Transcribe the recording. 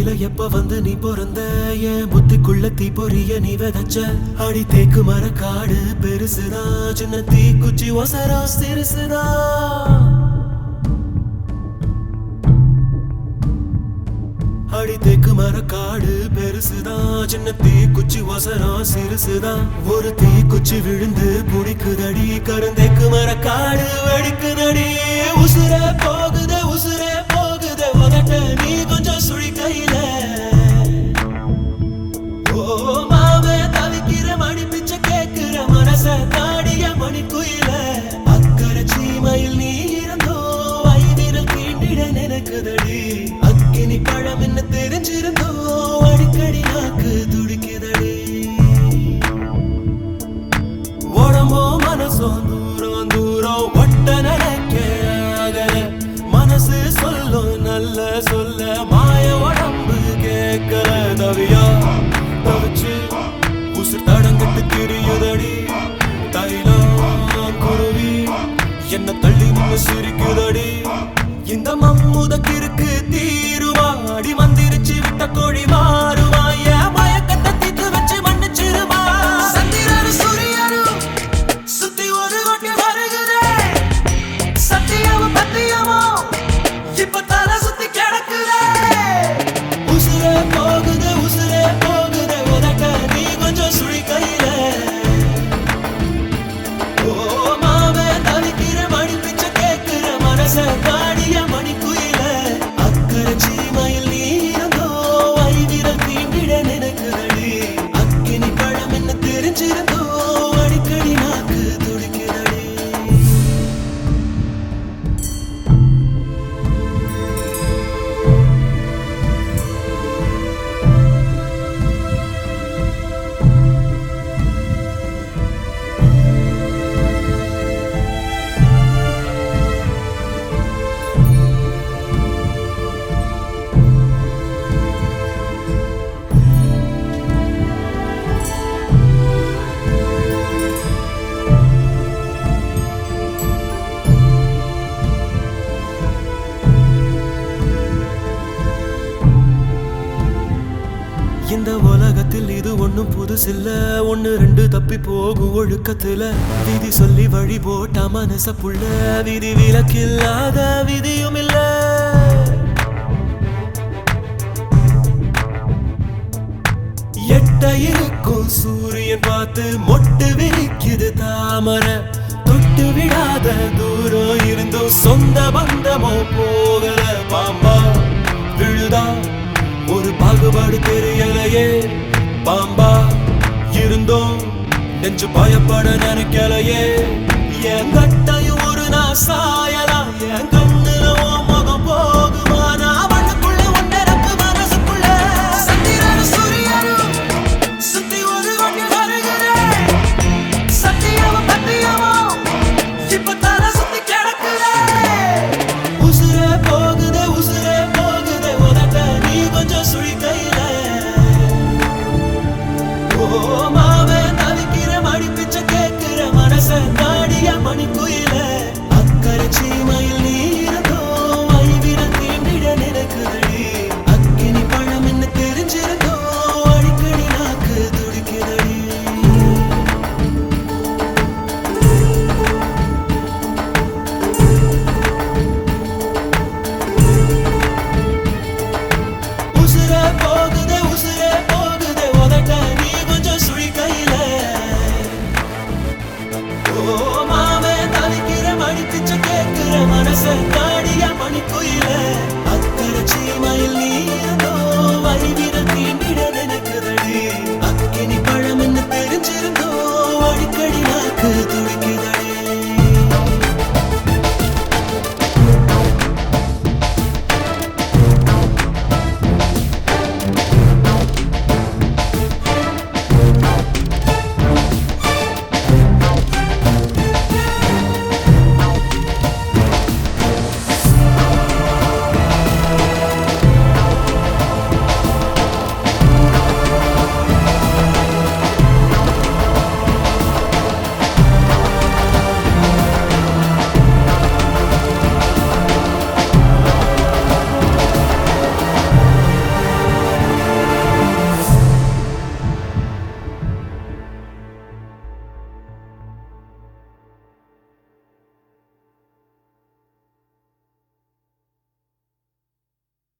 பூமியில எப்ப வந்து நீ பிறந்த என் புத்திக்குள்ள தீ பொரிய நீ விதைச்ச அடி தேக்கு மர காடு பெருசுதா சின்ன தீ குச்சி ஒசரா சிறுசுதா அடி தேக்கு மர காடு பெருசுதா சின்ன தீ குச்சி ஒசரம் சிறுசுதா ஒரு தீ குச்சி விழுந்து புடிக்குதடி கருந்தேக்கு மர காடு வெடிக்குதடி உசுர போகுது உசுர போகுது உதட்ட நீ கொஞ்சம் சுழி கையில ஓ மாவே தவிக்கிற மணி பிச்சை கேக்குற மனச தாடிய மணி குயில அக்கறை சீமையில் நீ இருந்தோ ஐவிரல் தீண்டிட நினைக்குதடி அக்கினி பழம் என்ன தெரிஞ்சிருந்தோ அடிக்கடி நாக்கு துடிக்குதடி உடம்போ மனசோ தூரம் தூரம் ஒட்ட நினைக்க ஆகல மனசு சொல்லும் நல்ல சொல்ல மாய உடம்பு கேட்கல தவியா தவிச்சு உசுர் தடங்கிட்டு திரியுதடி தைலம் குருவி என்ன தள்ளி நின்னு சிரிக்குதடி இந்த மம்முத கிறுக்கு தீருவா அடி மந்திரிச்சு விட்ட கோழி மாறுவா என் மயக்கத்தை தீத்து வச்சு மன்னிச்சிருவா சந்திரனு சூரியனும் சுத்தி ஒரு கொட்டி வருகுதே சத்தியமும் பத்தியமும் இப்ப தலை சுத்தி கிடக்குதே உசுரே போகுது உசுரே போகுது உதட்ட நீ கொஞ்சம் சுழி கையில ஓ மாவே தவிக்கிற மணி பிச்சை கேட்கிற மனச காடிய மணி குயில அக்கறை சீமையில் நீ இருந்தோ ஐவிரல் தீண்டிட நினைக்குதடி அக்கினி பழம் என்ன தெரிஞ்சிருந்தோ அடிக்கடி நாக்கு துடிக்குதடி இந்த உலகத்தில் இது ஒண்ணும் புதுசில்ல ஒண்ணு ரெண்டு தப்பி போகும் ஒழுக்கத்துல விதி சொல்லி வழி போட்ட மனச புள்ள விதி விலக்கில்லாத விதியும் இல்ல எட்ட இருக்கும் சூரியன் பார்த்து மொட்டு விரிக்குது தாமரை தொட்டு விடாத தூரம் இருந்தும் சொந்த பந்தமோ போகல பாம்பா விழுதா ஒரு பாகுபாடு தெரியலையே பாம்பா இருந்தோம் நெஞ்சு பயப்பட நினைக்கலையே என் கட்டையும் ஒரு நான் சாயலாம் என் கண்ணுல உன் முகம் போகுமா நான் மண்ணுக்குள்ள ஒன்னரப்பு மனசுக்குள்ள சந்திரனும் சூரியனும் சுத்தி ஒரு கொண்டு வருகிறேன் சத்தியமும் பத்தியமும் இப்ப தலை சுத்தி கிடக்குதே உசுரே போகுதே உசுரே போகுதே உதட்ட நீ கொஞ்சம் சுழி கையில ஓ மாவே தவிக்கிற மணி பிச்சை கேட்கிற மனச நாடிய மணி குயில அக்கறை சீமையில் நீ இருந்தோ ஐவிரல் தீண்டிட நினைக்குதடி அக்கினி பழம் என்ன தெரிஞ்சிருந்தோ அடிக்கடி நாக்கு துடிக்குதடி உசுரே போகுதே உசுரே போகுதே உதட்ட நீ கொஞ்சம் சுழி கையில ஓ மாமே தவிக்கிற மணி பிச்சை கேட்கிற மனச காடிய மணி குயில அக்கறை சீமையில் நீ இருந்தோ வழிவிரல் தீண்டிட நினைக்குதடி அக்கினி பழம் என்ன தெரிஞ்சிருந்தோ அடிக்கடி நாக்கு